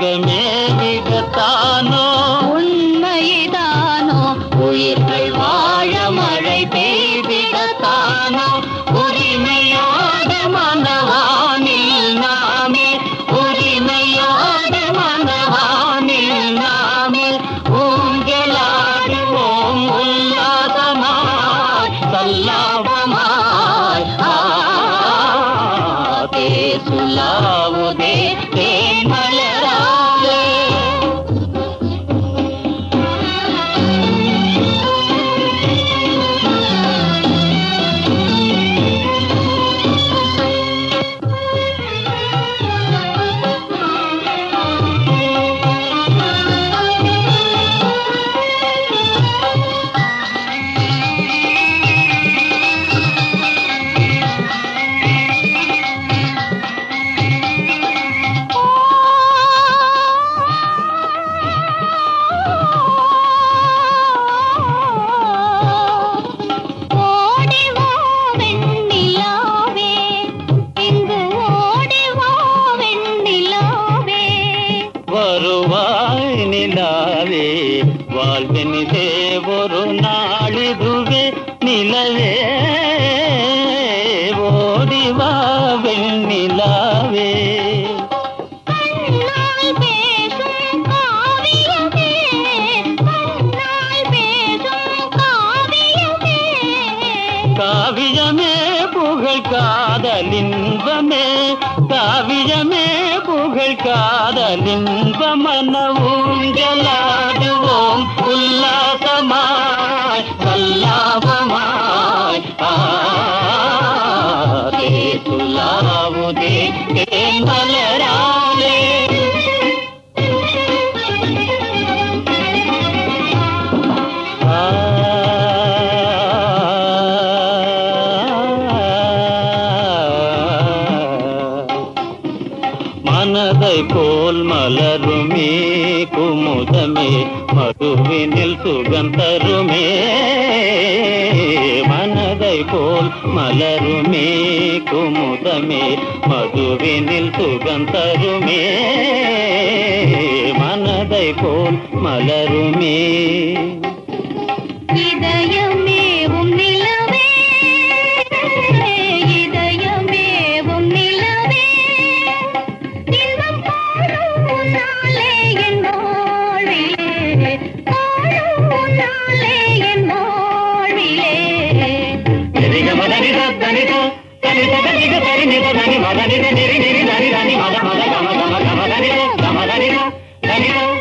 உலகமே விடத்தானோ உண்மைதானோ உயிர்கள் வாழ மழை பெய்திடத்தானோ உரிமையோடு மனவானில் நாமே உரிமையோடு மனவானில் நாமே ஊஞ்சலாடுவோம் உல்லாசமாய் சல்லாபமாய் ஆதே சுலாவுதே தேன் மலராலே ஓடி வா வெண்ணிலாவே இங்கு ஓடி வா வெண்ணிலாவே வருவாய் நிலாவே வாழ்வினிலே ஒரு நாளிதுவே நிலவே ஓடிவா வெண்ணிலாவே கண்ணால் பேசும் காவியமே கண்ணால் பேசும் காவியமே காவியமே புகழ் காதலின்பமே காவியமே புகழ் காதலின்பமன ஊஞ்சலாடுவோம் உல்லாசமாய் சல்லாபமாய் ஆதே சுலாவுதே தேன் மலராலே மனதை போல் மலருமே குமுதமே மதுவினில் சுகம் தருமே மனதை போல் மலருமே குமுதமே மதுவினில் சுகம் தருமே மனதை போல் மலருமே இதயமே உன் நிலவே இதயமே உன் நிலவே இன்பம் காணும் நாளே என் வாழ்விலே காணும் நாளே என் வாழ்விலே నిరిగ మదని సద్దనిత తనిత తనిత తరినిత దని మదనిత నిరి నిరి దని దని మద మద గమ గమ గమ దని గమ దని దని